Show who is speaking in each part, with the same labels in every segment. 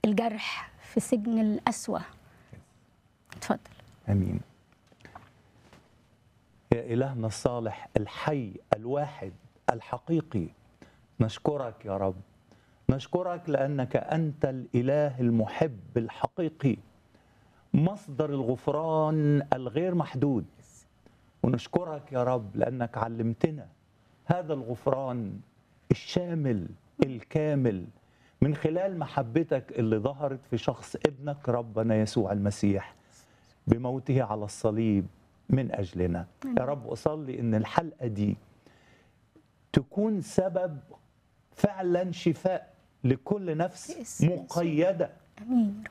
Speaker 1: الجرح في سجن القسوة اتفضل
Speaker 2: امين يا الهنا الصالح الحي الواحد الحقيقي نشكرك يا رب نشكرك لانك انت الاله المحب الحقيقي مصدر الغفران الغير محدود ونشكرك يا رب لانك علمتنا هذا الغفران الشامل الكامل من خلال محبتك اللي ظهرت في شخص ابنك ربنا يسوع المسيح بموته على الصليب من اجلنا يا رب اصلي ان الحلقه دي تكون سبب فعلا شفاء لكل نفس
Speaker 1: باسم يسوع.
Speaker 2: مقيده
Speaker 1: امين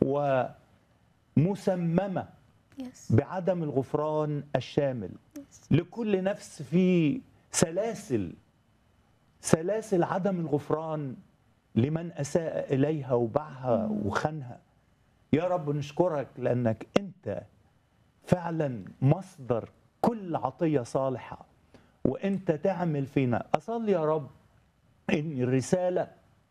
Speaker 2: ومسممه
Speaker 1: يس
Speaker 2: بعدم الغفران الشامل لكل نفس في سلاسل سلاسل عدم الغفران لمن اساء اليها وباعها وخانها يا رب نشكرك لانك انت فعلا مصدر كل عطيه صالحه وانت تعمل فينا اصلي يا رب ان الرساله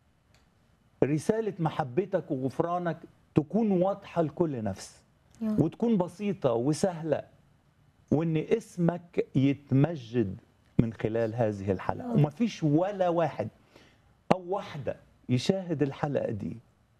Speaker 2: رساله محبتك وغفرانك تكون واضحه لكل نفس
Speaker 1: يا رب.
Speaker 2: وتكون بسيطة وسهلة وإن اسمك يتمجد من خلال هذه الحلقة ومفيش ولا واحد أو واحدة يشاهد الحلقة دي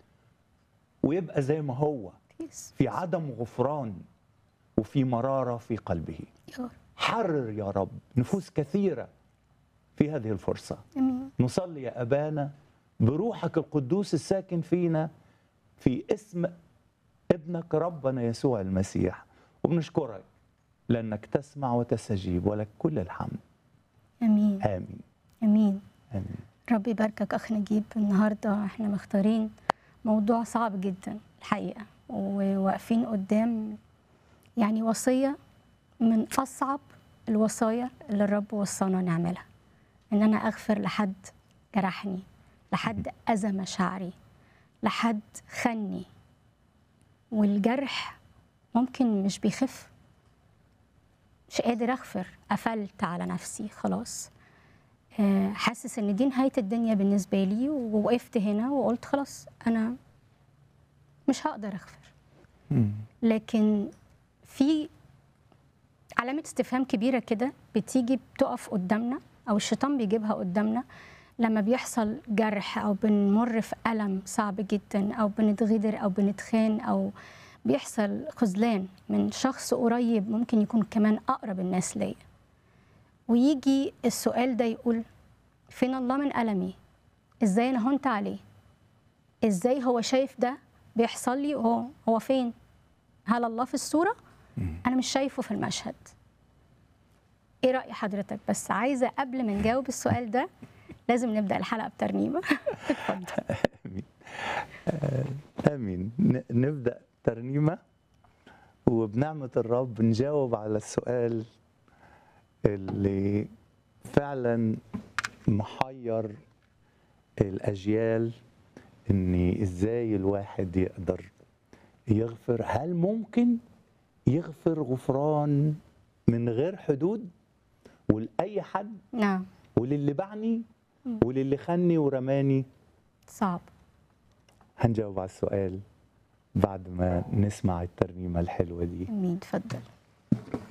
Speaker 2: ويبقى زي ما هو
Speaker 1: يس
Speaker 2: في عدم غفران وفي مرارة في قلبه
Speaker 1: يا رب
Speaker 2: حرر يا رب نفوس كثيرة في هذه الفرصة
Speaker 1: امين
Speaker 2: نصلي يا أبانا بروحك القدوس الساكن فينا في اسم ابنك ربنا يسوع المسيح وبنشكرك لأنك تسمع وتستجيب ولك كل الحمد
Speaker 1: امين
Speaker 2: آمين
Speaker 1: امين
Speaker 2: آمين
Speaker 1: ربي يباركك اخ نجيب النهارده احنا مختارين موضوع صعب جدا الحقيقه وواقفين قدام يعني وصيه من اصعب الوصايا اللي الرب وصانا نعملها ان انا اغفر لحد جرحني لحد اذى مشاعري لحد خني والجرح ممكن مش بيخف مش قادر اغفر قفلت على نفسي خلاص آه، حاسس ان دي نهايه الدنيا بالنسبه لي ووقفت هنا وقلت خلاص انا مش هقدر اغفر
Speaker 2: مم.
Speaker 1: لكن في علامه استفهام كبيره كده بتيجي بتقف قدامنا او الشيطان بيجيبها قدامنا لما بيحصل جرح او بنمر في الم صعب جدا او بنتغدر او بنتخان او بيحصل خذلان من شخص قريب ممكن يكون كمان اقرب الناس ليا ويجي السؤال ده يقول فين الله من ألمي ازاي انا هنت عليه ازاي هو شايف ده بيحصل لي وهو هو فين هل الله في الصورة انا مش شايفه في المشهد ايه رأي حضرتك بس عايزة قبل ما نجاوب السؤال ده لازم نبدأ الحلقة بترنيمة اتفضل
Speaker 2: آمين آه، آمين ن- نبدأ ترنيمة وبنعمة الرب نجاوب على السؤال اللي فعلا محير الأجيال إن إزاي الواحد يقدر يغفر هل ممكن يغفر غفران من غير حدود ولأي حد
Speaker 1: نعم
Speaker 2: وللي باعني وللي خني ورماني
Speaker 1: صعب
Speaker 2: هنجاوب على السؤال بعد ما نسمع الترنيمة الحلوة دي
Speaker 1: مين اتفضل